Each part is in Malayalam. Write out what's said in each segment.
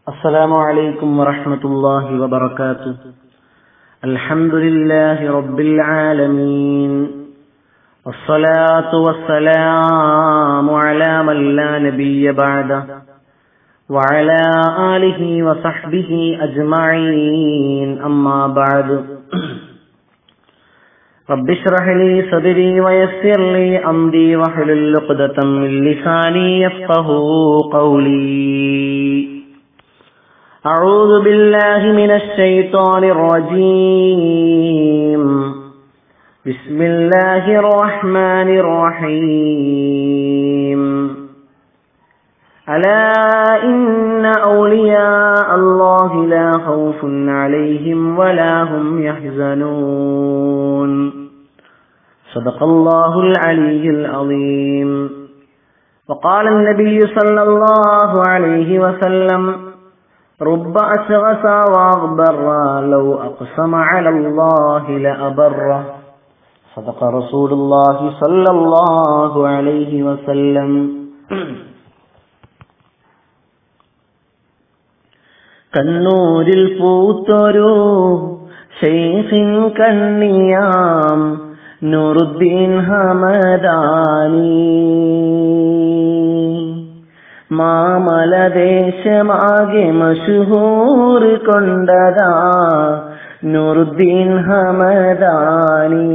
السلام عليكم ورحمة الله وبركاته الحمد لله رب العالمين والصلاة والسلام على من لا نبي بعده وعلى آله وصحبه أجمعين أما بعد رب اشرح لي صدري ويسر لي أمري واحلل عقدة من لساني يفقه قولي أعوذ بالله من الشيطان الرجيم بسم الله الرحمن الرحيم ألا إن أولياء الله لا خوف عليهم ولا هم يحزنون صدق الله العلي العظيم وقال النبي صلى الله عليه وسلم رب أشغث وأغبر لو أقسم على الله لأبره صدق رسول الله صلى الله عليه وسلم കണ്ണൂരിൽ പൂത്തൊരു ഷെയ്ഖിൻ കണ്ണിയാം നൂറുദ്ദീൻ ഹമദാനി മാമലദേശമാകെ മഷുഹൂർ കൊണ്ടതാ നൂറുദ്ദീൻ ഹമദാനി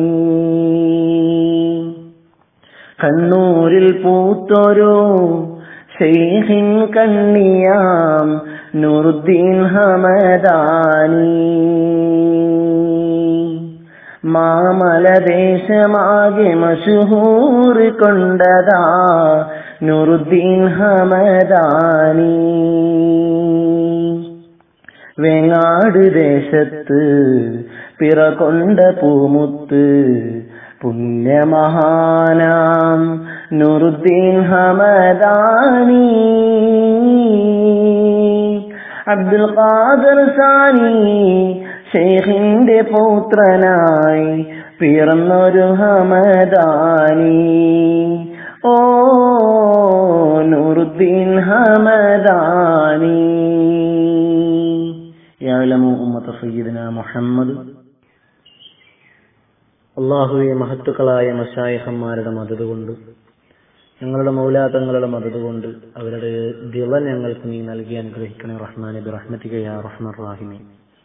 കണ്ണൂരിൽ പൂത്തൊരു ഷെയ്ഖിൻ കണ്ണിയാം നൂറുദ്ദീൻ ഹമദാനി മാമലദേശമാകെ മഷുഹൂർ കൊണ്ടതാ നൂറുദ്ദീൻ ഹമദാനി വേങ്ങാട് ദേശത്ത് പിറകൊണ്ട പൂമുത്ത് പുണ്യമഹാനാം നൂറുദ്ദീൻ ഹമദാനി അബ്ദുൽ ഖാദർ സാനി ഷെയ്ഖിന്റെ പൗത്രനായി പിറന്നൊരു ഹമദാനി ഓ നൂറുദ്ദീൻ ഹമദാനി യാലമു ഉമ്മത്ത സയ്യിദിന മുഹമ്മദ് അള്ളാഹുവെ മഹത്തുക്കളായ മഷായഹന്മാരുടെ മദത് കൊണ്ട് ഞങ്ങളുടെ മൗലാതങ്ങളുടെ മദത് കൊണ്ട് അവരുടെ ദിള ഞങ്ങൾക്ക് നീ നൽകി അനുഗ്രഹിക്കണേ റഹ്മാൻ ബി റഹ്മത്തികയാ റഹ്മർ റാഹിമി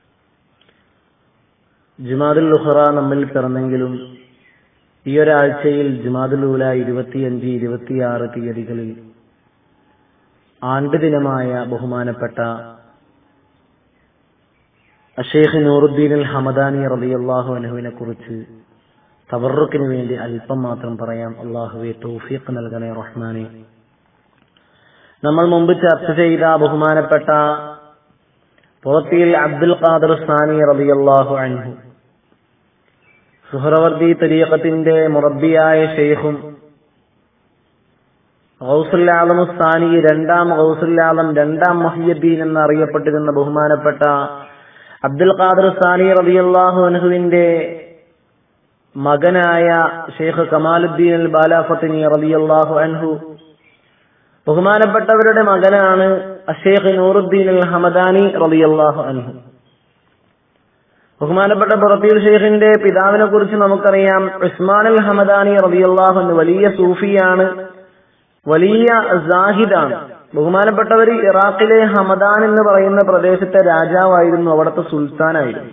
ജുമാദുൽ ലുഹറ നമ്മിൽ പിറന്നെങ്കിലും ഈ ഒരാഴ്ചയിൽ ജുമാദുൽ ഊല ഇരുപത്തിയഞ്ച് ഇരുപത്തിയാറ് തീയതികളിൽ ആണ്ടുദിനമായ ബഹുമാനപ്പെട്ട അഷേഖ് നൂറുദ്ദീൻ അൽ ഹമദാനി റബിയല്ലാഹു അനുവിനെ കുറിച്ച് തവറുക്കിന് വേണ്ടി അല്പം മാത്രം പറയാം അള്ളാഹുവെ തൗഫീഖ് നൽകണേ റഹ്മാനെ നമ്മൾ മുമ്പ് ചർച്ച ചെയ്ത ബഹുമാനപ്പെട്ട പുറത്തിയിൽ അബ്ദുൽ ഖാദർ സാനി റബിയല്ലാഹു അൻഹു സുഹറവർദി തരീഖത്തിന്റെ മുറബിയായ ഷെയ്ഖും ഗൗസുല്ലാലം സ്ഥാനി രണ്ടാം ഗൗസുല്ലാലം രണ്ടാം മൊഹിയുദ്ദീൻ എന്നറിയപ്പെട്ടിരുന്ന ബഹുമാനപ്പെട്ട അബ്ദുൽ ഖാദർ സാനി റബിയല്ലാഹു അൻഹുവിന്റെ മകനായ ഷെയ്ഖ് കമാലുദ്ദീൻ അൽ ബാലാഫത്തിനി റബിയല്ലാഹു അൻഹു ബഹുമാനപ്പെട്ടവരുടെ മകനാണ് അഷേഖ് നൂറുദ്ദീൻ അൽ ഹമദാനി റബിയല്ലാഹു അൻഹു ബഹുമാനപ്പെട്ട ബറത്തീർ ഷെയ്ഖിന്റെ പിതാവിനെ കുറിച്ച് നമുക്കറിയാം ഉസ്മാൻ അൽ ഹമദാനി റബിയല്ലാഹു അൻഹു വലിയ സൂഫിയാണ് വലിയ സാഹിദാണ് ബഹുമാനപ്പെട്ടവർ ഇറാഖിലെ ഹമദാൻ എന്ന് പറയുന്ന പ്രദേശത്തെ രാജാവായിരുന്നു അവിടുത്തെ സുൽത്താനായിരുന്നു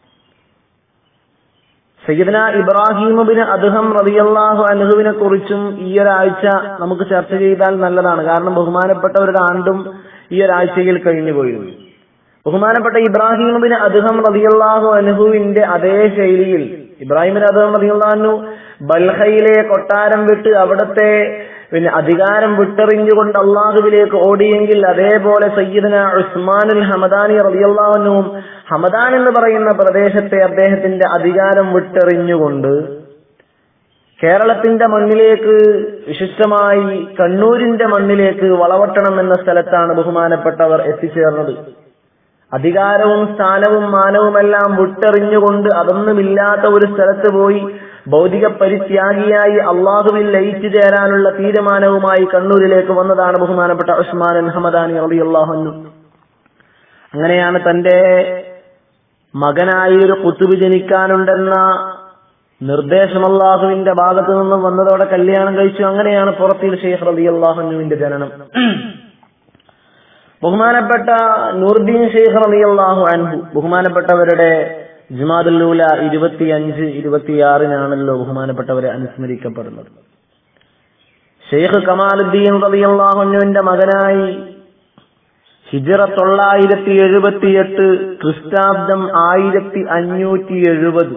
സയ്യിദന ഇബ്രാഹിമുബിന് അദ്ദേഹം റബിയല്ലാഹു അനഹുവിനെ കുറിച്ചും ഈ ഒരാഴ്ച നമുക്ക് ചർച്ച ചെയ്താൽ നല്ലതാണ് കാരണം ബഹുമാനപ്പെട്ടവരുടെ ആണ്ടും ഈ ഒരാഴ്ചയിൽ കഴിഞ്ഞു പോയിരുന്നു ബഹുമാനപ്പെട്ട ഇബ്രാഹിമുബിന് അദ്ദേഹം റബിയല്ലാഹു അനഹുവിന്റെ അതേ ശൈലിയിൽ ഇബ്രാഹിമിന് അദ്ദേഹം റബിയല്ലാഹു ബൽഹയിലെ കൊട്ടാരം വിട്ട് അവിടത്തെ പിന്നെ അധികാരം വിട്ടെറിഞ്ഞുകൊണ്ട് അള്ളാഹുവിലേക്ക് ഓടിയെങ്കിൽ അതേപോലെ സയ്യിദന ഉസ്മാനുൽ ഹമദാനി റബിയല്ലാഹുനും ഹമദാൻ എന്ന് പറയുന്ന പ്രദേശത്തെ അദ്ദേഹത്തിന്റെ അധികാരം വിട്ടെറിഞ്ഞുകൊണ്ട് കേരളത്തിന്റെ മണ്ണിലേക്ക് വിശിഷ്ടമായി കണ്ണൂരിന്റെ മണ്ണിലേക്ക് വളവട്ടണം എന്ന സ്ഥലത്താണ് ബഹുമാനപ്പെട്ടവർ എത്തിച്ചേർന്നത് അധികാരവും സ്ഥാനവും മാനവുമെല്ലാം വിട്ടെറിഞ്ഞുകൊണ്ട് അതൊന്നുമില്ലാത്ത ഒരു സ്ഥലത്ത് പോയി ഭൗതിക പരിത്യാഗിയായി അള്ളാഹുവിൽ ലയിച്ചു ചേരാനുള്ള തീരുമാനവുമായി കണ്ണൂരിലേക്ക് വന്നതാണ് ബഹുമാനപ്പെട്ട ഉസ്മാൻ ഹമദാനി റളിയല്ലാഹു അൻഹു അങ്ങനെയാണ് തന്റെ മകനായി ഒരു കുത്തുബ് ജനിക്കാനുണ്ടെന്ന നിർദ്ദേശം അള്ളാഹുവിന്റെ ഭാഗത്തു നിന്നും വന്നതോടെ കല്യാണം കഴിച്ചു അങ്ങനെയാണ് പുറത്തിൽ ഷെയ്ഖ് റബി അള്ളാഹുവിന്റെ ജനനം ബഹുമാനപ്പെട്ട നൂർദീൻ ഷെയ്ഖ് റബി അള്ളാഹു അൻഹു ബഹുമാനപ്പെട്ടവരുടെ ജുമാദുല്ലൂല ഇരുപത്തിയഞ്ച് ഇരുപത്തിയാറിനാണല്ലോ ബഹുമാനപ്പെട്ടവരെ അനുസ്മരിക്കപ്പെടുന്നത് ഷെയ്ഖ് കമാലുദ്ദീൻ റബി അള്ളാഹുവിന്റെ മകനായി ഹിജറ തൊള്ളായിരത്തി എഴുപത്തിയെട്ട് ക്രിസ്താബ്ദം ആയിരത്തി അഞ്ഞൂറ്റി എഴുപത്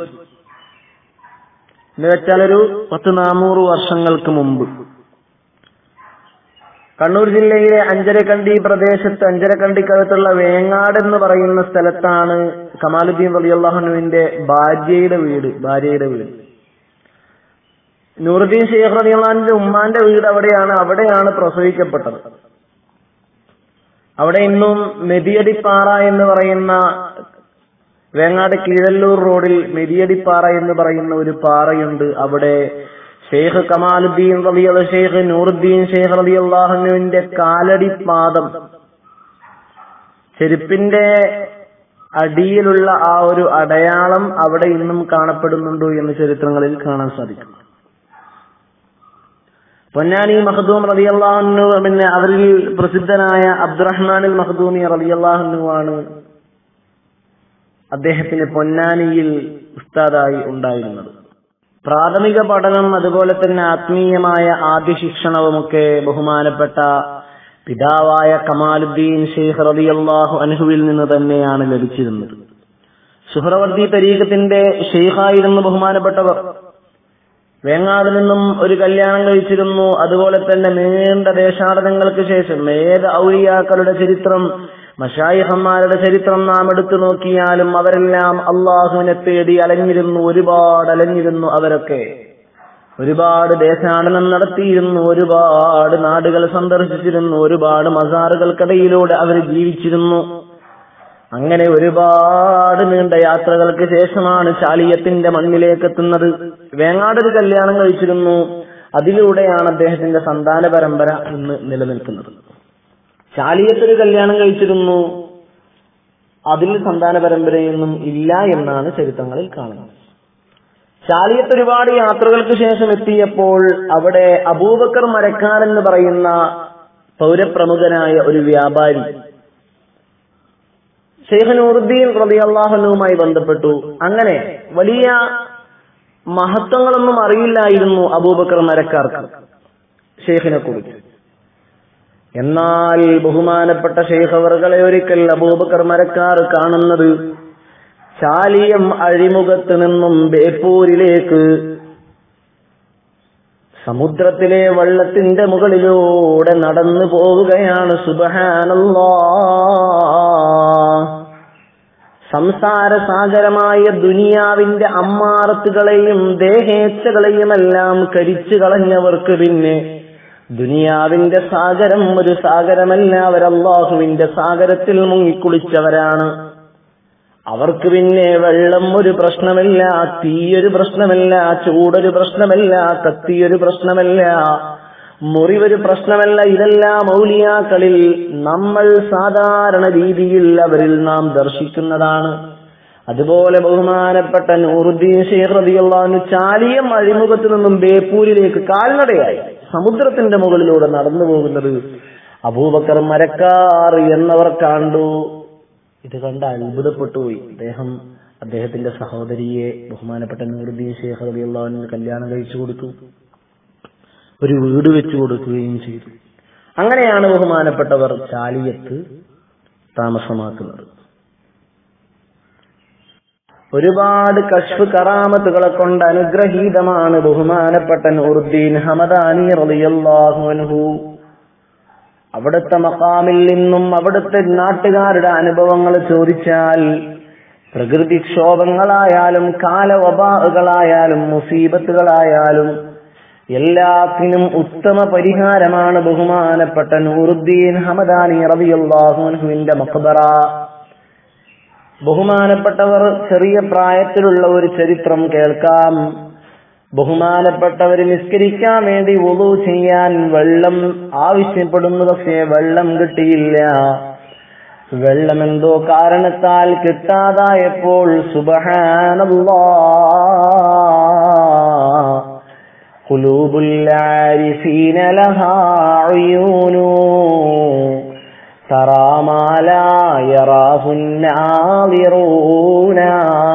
എന്ന് വെച്ചാൽ ഒരു പത്ത് നാനൂറ് വർഷങ്ങൾക്ക് മുമ്പ് കണ്ണൂർ ജില്ലയിലെ അഞ്ചരക്കണ്ടി പ്രദേശത്ത് അഞ്ചരക്കണ്ടിക്കകത്തുള്ള വേങ്ങാട് എന്ന് പറയുന്ന സ്ഥലത്താണ് കമാലുദ്ദീൻ റലിയല്ലാഹുനുവിന്റെ ഭാര്യയുടെ വീട് ഭാര്യയുടെ വീട് നൂറുദ്ദീൻ ഷെയ്ഖ് റലിയല്ലാഹുവിന്റെ ഉമ്മാന്റെ വീട് അവിടെയാണ് അവിടെയാണ് പ്രസവിക്കപ്പെട്ടത് അവിടെ ഇന്നും മെതിയടിപ്പാറ എന്ന് പറയുന്ന വേങ്ങാട് കീഴല്ലൂർ റോഡിൽ മെതിയടിപ്പാറ എന്ന് പറയുന്ന ഒരു പാറയുണ്ട് അവിടെ ഷെയ്ഖ് കമാലുദ്ദീൻ റബിയ ഷെയ്ഖ് നൂറുദ്ദീൻ ഷെയ്ഖ് റബി അള്ളാഹുവിന്റെ കാലടി പാദം ചെരുപ്പിന്റെ അടിയിലുള്ള ആ ഒരു അടയാളം അവിടെ ഇന്നും കാണപ്പെടുന്നുണ്ടോ എന്ന് ചരിത്രങ്ങളിൽ കാണാൻ സാധിക്കും പൊന്നാനി മഹദൂം റളിയല്ലാഹു പിന്നെ അവരിൽ പ്രസിദ്ധനായ അബ്ദുറഹ്മാനിൽ മഹദൂമി റളിയല്ലാഹു ആണ് അദ്ദേഹത്തിന് പൊന്നാനിയിൽ ഉസ്താദായി ഉണ്ടായിരുന്നത് പ്രാഥമിക പഠനം അതുപോലെ തന്നെ ആത്മീയമായ ആദ്യ ശിക്ഷണവുമൊക്കെ ബഹുമാനപ്പെട്ട പിതാവായ കമാലുദ്ദീൻ ഷെയ്ഖ് റളിയല്ലാഹു അൻഹുവിൽ നിന്ന് തന്നെയാണ് ലഭിച്ചിരുന്നത് സുഹ്രവർദി തരീഖത്തിന്റെ ഷെയ്ഖായിരുന്നു ബഹുമാനപ്പെട്ടവർ വേങ്ങാട് നിന്നും ഒരു കല്യാണം കഴിച്ചിരുന്നു അതുപോലെ തന്നെ നീണ്ട ദേശാടനങ്ങൾക്ക് ശേഷം ഏത് ഔലിയാക്കളുടെ ചരിത്രം മഷായിഹന്മാരുടെ ചരിത്രം നാം എടുത്തു നോക്കിയാലും അവരെല്ലാം അള്ളാഹുവിനെ തേടി അലഞ്ഞിരുന്നു ഒരുപാട് അലഞ്ഞിരുന്നു അവരൊക്കെ ഒരുപാട് ദേശാടനം നടത്തിയിരുന്നു ഒരുപാട് നാടുകൾ സന്ദർശിച്ചിരുന്നു ഒരുപാട് മസാറുകൾക്കിടയിലൂടെ അവർ ജീവിച്ചിരുന്നു അങ്ങനെ ഒരുപാട് നീണ്ട യാത്രകൾക്ക് ശേഷമാണ് ചാലിയത്തിന്റെ മണ്ണിലേക്ക് എത്തുന്നത് വേങ്ങാട് ഒരു കല്യാണം കഴിച്ചിരുന്നു അതിലൂടെയാണ് അദ്ദേഹത്തിന്റെ സന്താന പരമ്പര ഇന്ന് നിലനിൽക്കുന്നത് ചാലിയത്തൊരു കല്യാണം കഴിച്ചിരുന്നു അതിൽ സന്താന പരമ്പരയൊന്നും ഇല്ല എന്നാണ് ചരിത്രങ്ങളിൽ കാണുന്നത് ചാലിയത്ത് ഒരുപാട് യാത്രകൾക്ക് ശേഷം എത്തിയപ്പോൾ അവിടെ അബൂബക്കർ മരക്കാർ എന്ന് പറയുന്ന പൗരപ്രമുഖനായ ഒരു വ്യാപാരി ഷെയ്ഖ് നൂറുദ്ദീൻ റബി അള്ളാഹുനുമായി ബന്ധപ്പെട്ടു അങ്ങനെ വലിയ മഹത്വങ്ങളൊന്നും അറിയില്ലായിരുന്നു അബൂബക്കർ മരക്കാർക്ക് ഷെയ്ഖിനെ കുറിച്ച് എന്നാൽ ബഹുമാനപ്പെട്ട ഷെയ്ഖ് അവർകളെ ഒരിക്കൽ അബൂബക്കർ മരക്കാർ കാണുന്നത് ചാലിയം അഴിമുഖത്ത് നിന്നും ബേപ്പൂരിലേക്ക് സമുദ്രത്തിലെ വെള്ളത്തിന്റെ മുകളിലൂടെ നടന്നു പോവുകയാണ് സുബഹാനല്ലാ സംസാര സാഗരമായ ദുനിയാവിന്റെ അമ്മാറത്തുകളെയും ദേഹേച്ഛകളെയുമെല്ലാം കരിച്ചു കളഞ്ഞവർക്ക് പിന്നെ ദുനിയാവിന്റെ സാഗരം ഒരു സാഗരമല്ല അവരല്ലാഹുവിന്റെ സാഗരത്തിൽ മുങ്ങിക്കുളിച്ചവരാണ് അവർക്ക് പിന്നെ വെള്ളം ഒരു പ്രശ്നമല്ല തീയൊരു പ്രശ്നമല്ല ചൂടൊരു പ്രശ്നമല്ല കത്തിയൊരു പ്രശ്നമല്ല മുറിവൊരു പ്രശ്നമല്ല ഇതെല്ലാം മൗലിയാക്കളിൽ നമ്മൾ സാധാരണ രീതിയിൽ അവരിൽ നാം ദർശിക്കുന്നതാണ് അതുപോലെ ബഹുമാനപ്പെട്ട നൂറുദ്ദീൻ ഷെയ്ഖ് റബിയുള്ള ചാലിയം അഴിമുഖത്ത് നിന്നും ബേപ്പൂരിലേക്ക് കാൽനടയായി സമുദ്രത്തിന്റെ മുകളിലൂടെ നടന്നു പോകുന്നത് അബൂബക്കർ മരക്കാർ എന്നവർ കണ്ടു ഇത് കണ്ട് അത്ഭുതപ്പെട്ടു പോയി അദ്ദേഹം അദ്ദേഹത്തിന്റെ സഹോദരിയെ ബഹുമാനപ്പെട്ട നൂറുദ്ദീൻ ഷെയ്ഖ് റബിയുള്ള കല്യാണം കഴിച്ചു കൊടുത്തു ഒരു വീട് വെച്ചു കൊടുക്കുകയും ചെയ്തു അങ്ങനെയാണ് ബഹുമാനപ്പെട്ടവർ ചാലിയത്ത് താമസമാക്കുന്നത് ഒരുപാട് കശ്ഫ് കറാമത്തുകളെ കൊണ്ട് അനുഗ്രഹീതമാണ് ബഹുമാനപ്പെട്ട നൂറുദ്ദീൻ ഹമദാനി റളിയല്ലാഹു അൻഹു അവിടുത്തെ മക്കാമിൽ നിന്നും അവിടുത്തെ നാട്ടുകാരുടെ അനുഭവങ്ങൾ ചോദിച്ചാൽ പ്രകൃതിക്ഷോഭങ്ങളായാലും കാലവബാഹുകളായാലും മുസീബത്തുകളായാലും എല്ലാത്തിനും ഉത്തമ പരിഹാരമാണ് ബഹുമാനപ്പെട്ട നൂറുദ്ദീൻ ഹമദാനി റബിയുല്ലാഹുവിന്റെ മക്ബറ ബഹുമാനപ്പെട്ടവർ ചെറിയ പ്രായത്തിലുള്ള ഒരു ചരിത്രം കേൾക്കാം ബഹുമാനപ്പെട്ടവർ നിസ്കരിക്കാൻ വേണ്ടി ഒതു ചെയ്യാൻ വെള്ളം ആവശ്യപ്പെടുന്നു പക്ഷേ വെള്ളം കിട്ടിയില്ല വെള്ളമെന്തോ കാരണത്താൽ കിട്ടാതായപ്പോൾ സുബഹാനല്ലാ قلوب العارفين لها عيون ترى ما لا يراه الناظرون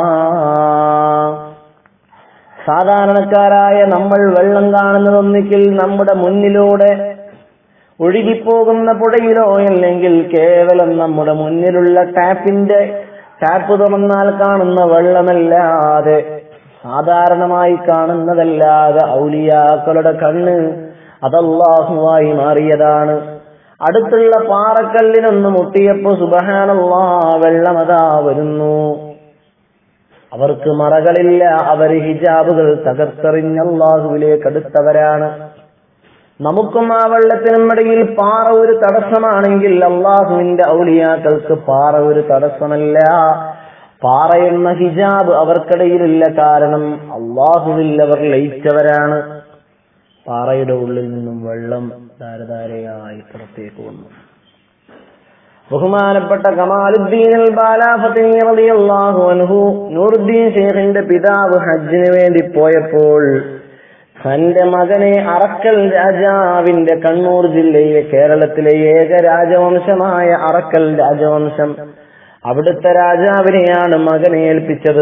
സാധാരണക്കാരായ നമ്മൾ വെള്ളം കാണുന്നതൊന്നിക്കിൽ നമ്മുടെ മുന്നിലൂടെ ഒഴുകിപ്പോകുന്ന പുഴയിലോ അല്ലെങ്കിൽ കേവലം നമ്മുടെ മുന്നിലുള്ള ടാപ്പിന്റെ ടാപ്പ് തുറന്നാൽ കാണുന്ന വെള്ളമല്ലാതെ സാധാരണമായി കാണുന്നതല്ലാതെ ഔലിയാക്കളുടെ കണ്ണ് അതല്ലാഹുവായി മാറിയതാണ് അടുത്തുള്ള പാറക്കല്ലിനൊന്ന് മുട്ടിയപ്പോ സുബഹാനല്ലാ വെള്ളമതാ വരുന്നു അവർക്ക് മറകളില്ല അവർ ഹിജാബുകൾ തകർത്തെറിഞ്ഞ അള്ളാഹുവിലേക്ക് അടുത്തവരാണ് നമുക്കും ആ വെള്ളത്തിനും ഇടയിൽ പാറ ഒരു തടസ്സമാണെങ്കിൽ അള്ളാഹുവിന്റെ ഔലിയാക്കൾക്ക് പാറ ഒരു തടസ്സമല്ല പാറ എന്ന ഹിജാബ് അവർക്കിടയിലില്ല കാരണം അള്ളാഹുവിൽ അവർ ലയിച്ചവരാണ് പാറയുടെ ഉള്ളിൽ നിന്നും വെള്ളം ധാരധാരയായി പുറത്തേക്ക് വന്നു ബഹുമാനപ്പെട്ട കമാലുദ്ദീൻ അൽ ബാലാഫത്തിനി റളിയല്ലാഹു അൻഹു നൂറുദ്ദീൻ ഷേഖിന്റെ പിതാവ് ഹജ്ജിന് വേണ്ടി പോയപ്പോൾ തന്റെ മകനെ അറക്കൽ രാജാവിന്റെ കണ്ണൂർ ജില്ലയിലെ കേരളത്തിലെ ഏക രാജവംശമായ അറക്കൽ രാജവംശം അവിടുത്തെ രാജാവിനെയാണ് മകനെ ഏൽപ്പിച്ചത്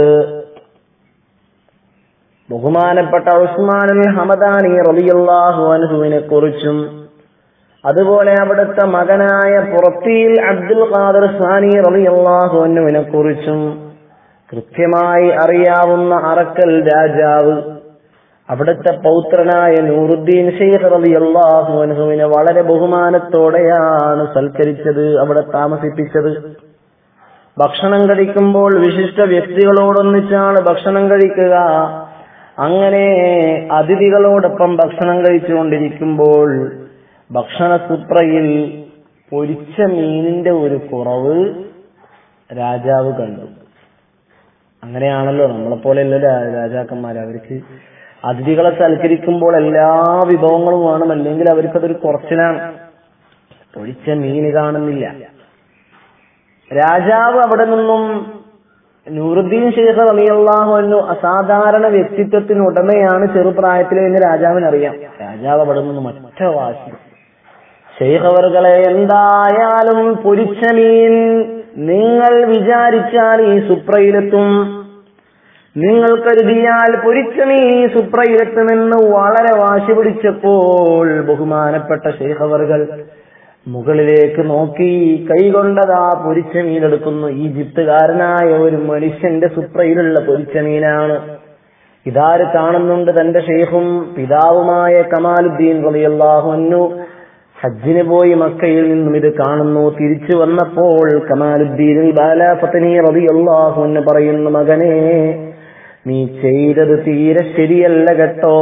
ബഹുമാനപ്പെട്ട ഉസ്മാനുൽ ഹമദാനി റളിയല്ലാഹു അൻഹുവിനെ കുറിച്ചും അതുപോലെ അവിടുത്തെ മകനായ പുറത്തിയിൽ അബ്ദുൽ ഖാദർ സാനി റളിയല്ലാഹു അൻഹുവിനെ കുറിച്ചും കൃത്യമായി അറിയാവുന്ന അറക്കൽ രാജാവ് അവിടുത്തെ പൗത്രനായ നൂറുദ്ദീൻ ഷെയ്ഖ് റളിയല്ലാഹു അൻഹുവിനെ വളരെ ബഹുമാനത്തോടെയാണ് സൽക്കരിച്ചത് അവിടെ താമസിപ്പിച്ചത് ഭക്ഷണം കഴിക്കുമ്പോൾ വിശിഷ്ട വ്യക്തികളോടൊന്നിച്ചാണ് ഭക്ഷണം കഴിക്കുക അങ്ങനെ അതിഥികളോടൊപ്പം ഭക്ഷണം കഴിച്ചുകൊണ്ടിരിക്കുമ്പോൾ ഭക്ഷണ സുപ്രയിൽ പൊരിച്ച മീനിന്റെ ഒരു കുറവ് രാജാവ് കണ്ടു അങ്ങനെയാണല്ലോ നമ്മളെ പോലെയല്ലോ രാജാക്കന്മാർ അവർക്ക് അതിഥികളെ സൽക്കരിക്കുമ്പോൾ എല്ലാ വിഭവങ്ങളും വേണം അല്ലെങ്കിൽ അവർക്കതൊരു കുറച്ചിലാണ് പൊരിച്ച മീന് കാണുന്നില്ല രാജാവ് അവിടെ നിന്നും നൂറുദ്ദീൻ ഷെയ്ഖ് റളിയല്ലാഹു അസാധാരണ വ്യക്തിത്വത്തിന് ഉടമയാണ് ചെറുപ്രായത്തിലെ എന്ന് രാജാവിനറിയാം രാജാവ് അവിടെ നിന്നും ഒറ്റ വാശി ഷെയ്ഖ് അവർകളെ എന്തായാലും പൊരിച്ച മീൻ നിങ്ങൾ വിചാരിച്ചാൽ ഈ സുപ്രയിലെത്തും നിങ്ങൾ കരുതിയാൽ പൊരിച്ച മീൻ ഈ സുപ്രയിലെത്തുമെന്ന് വളരെ വാശി പിടിച്ചപ്പോൾ ബഹുമാനപ്പെട്ട ഷെയ്ഖ് അവർകൾ മുകളിലേക്ക് നോക്കി കൈകൊണ്ടതാ പൊരിച്ച മീനെടുക്കുന്നു ഈജിപ്തുകാരനായ ഒരു മനുഷ്യന്റെ സുപ്രയിലുള്ള പൊരിച്ച മീനാണ് ഇതാര് കാണുന്നുണ്ട് തന്റെ ഷെയ്ഖും പിതാവുമായ കമാലുദ്ദീൻ റളിയല്ലാഹു അൻഹു ഹജ്ജിന് പോയി മക്കയിൽ നിന്നും ഇത് കാണുന്നു തിരിച്ചു വന്നപ്പോൾ കമാലുദ്ദീൻ ബാലാഫത്തനി റളിയല്ലാഹു അൻഹു പറയുന്നു മകനെ നീ ചെയ്തത് തീരെ ശരിയല്ല കേട്ടോ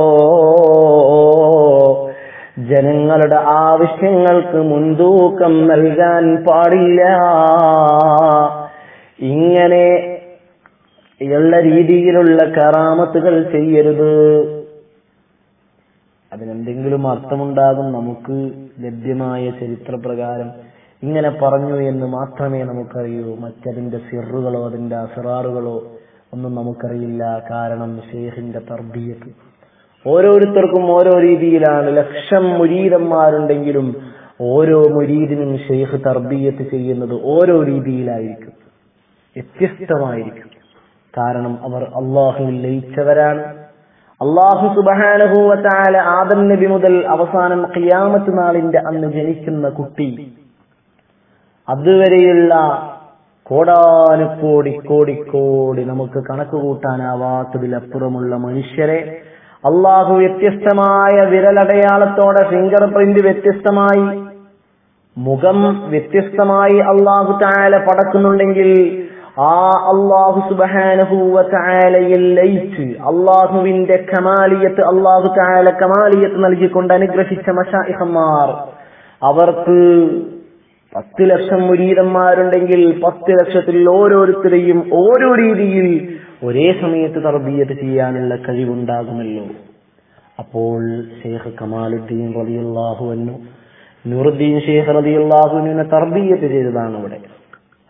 ജനങ്ങളുടെ ആവശ്യങ്ങൾക്ക് മുൻതൂക്കം നൽകാൻ പാടില്ല ഇങ്ങനെ ഉള്ള രീതിയിലുള്ള കറാമത്തുകൾ ചെയ്യരുത് അതിനെന്തെങ്കിലും അർത്ഥമുണ്ടാകും നമുക്ക് ലഭ്യമായ ചരിത്രപ്രകാരം ഇങ്ങനെ പറഞ്ഞു എന്ന് മാത്രമേ നമുക്കറിയൂ മറ്റതിന്റെ സിറുകളോ അതിന്റെ അസറാറുകളോ ഒന്നും നമുക്കറിയില്ല കാരണം ഷെയ്ഖിന്റെ തർബീയത്ത് ഓരോരുത്തർക്കും ഓരോ രീതിയിലാണ് ലക്ഷം മുരീദന്മാരുണ്ടെങ്കിലും ഓരോ മുരീദിനും ഷെയ്ഖ് തർബീയത്ത് ചെയ്യുന്നത് ഓരോ രീതിയിലായിരിക്കും വ്യത്യസ്തമായിരിക്കും കാരണം അവർ അള്ളാഹുവിൽ ലയിച്ചവരാണ് അള്ളാഹു സുബാനഹൂവത്താല ആദം നബി മുതൽ അവസാനം ഖിയാമത്ത് നാളിന്റെ അന്ന് ജനിക്കുന്ന കുട്ടി അതുവരെയുള്ള കോടാനുകോടി കോടി കോടി നമുക്ക് കണക്ക് കൂട്ടാനാവാത്തതിലപ്പുറമുള്ള മനുഷ്യരെ അള്ളാഹു വ്യത്യസ്തമായ വിരലടയാളത്തോടെ ഫിംഗർ പ്രിന്റ് വ്യത്യസ്തമായി മുഖം വ്യത്യസ്തമായി അള്ളാഹു താല പടക്കുന്നുണ്ടെങ്കിൽ ആ അള്ളാഹു സുബാനഹൂവ താലയിൽ ലയിച്ച് അള്ളാഹുവിന്റെ കമാലിയത്ത് അള്ളാഹു താല കമാലിയത്ത് നൽകിക്കൊണ്ട് അനുഗ്രഹിച്ച മഷായിഹന്മാർ അവർക്ക് പത്ത് ലക്ഷം മുരീതന്മാരുണ്ടെങ്കിൽ പത്ത് ലക്ഷത്തിൽ ഓരോരുത്തരെയും ഓരോ രീതിയിൽ ഒരേ സമയത്ത് തർബീയത്ത് ചെയ്യാനുള്ള കഴിവുണ്ടാകുമല്ലോ അപ്പോൾ ഷെയ്ഖ് കമാലുദ്ദീൻ റളിയല്ലാഹു അന്നു നൂറുദ്ദീൻ ഷെയ്ഖ് റളിയല്ലാഹുവിനെ തർബീയത്ത് ചെയ്തതാണ് ഇവിടെ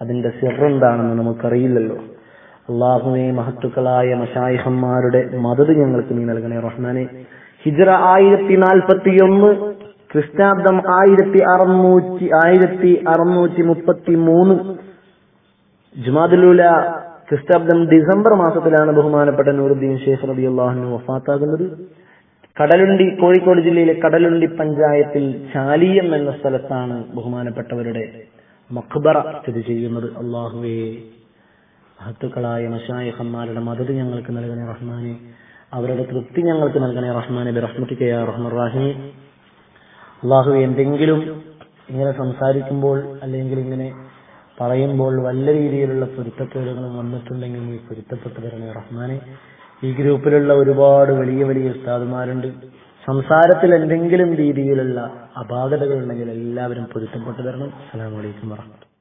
അതിന്റെ സിറെന്താണെന്ന് നമുക്കറിയില്ലല്ലോ അള്ളാഹുവെ മഹത്തുക്കളായ മഷായിഹന്മാരുടെ മദത് ഞങ്ങൾക്ക് നീ നൽകണേ റഹ്മാനെ ഹിജ്റ ആയിരത്തി നാൽപ്പത്തി ഒന്ന് ക്രിസ്താബ്ദം ആയിരത്തി അറുന്നൂറ്റി ആയിരത്തി അറുന്നൂറ്റി മുപ്പത്തി മൂന്ന് ജുമാദുലൂല ക്രിസ്താബ്ദം ഡിസംബർ മാസത്തിലാണ് ബഹുമാനപ്പെട്ട നൂറുദ്ദീൻ ഷേഖ് റബി അള്ളാഹുന് വഫാത്താകുന്നത് കടലുണ്ടി കോഴിക്കോട് ജില്ലയിലെ കടലുണ്ടി പഞ്ചായത്തിൽ ചാലിയം എന്ന സ്ഥലത്താണ് ബഹുമാനപ്പെട്ടവരുടെ മഖ്ബറ സ്ഥിതി ചെയ്യുന്നത് അള്ളാഹുവേ മഹത്തുക്കളായ മഷായഹന്മാരുടെ മദത് ഞങ്ങൾക്ക് നൽകണേ റഹ്മാനെ അവരുടെ തൃപ്തി ഞങ്ങൾക്ക് നൽകണേ റഹ്മാനെ ബിറഹ്മത്തിക്കയ റഹ്മർ റാഹിമി അള്ളാഹു എന്തെങ്കിലും ഇങ്ങനെ സംസാരിക്കുമ്പോൾ അല്ലെങ്കിൽ ഇങ്ങനെ പറയുമ്പോൾ വല്ല രീതിയിലുള്ള പൊരുത്തക്കേടുകളും വന്നിട്ടുണ്ടെങ്കിൽ നീ പൊരുത്തപ്പെട്ടു തരണേ റഹ്മാനെ ഈ ഗ്രൂപ്പിലുള്ള ഒരുപാട് വലിയ വലിയ ഉസ്താദുമാരുണ്ട് സംസാരത്തിൽ എന്തെങ്കിലും രീതിയിലുള്ള അപാകതകൾ ഉണ്ടെങ്കിൽ എല്ലാവരും പൊരുത്തപ്പെട്ടു തരണം അസ്സലാമു അലൈക്കും വറഹ്മത്തുള്ളാഹി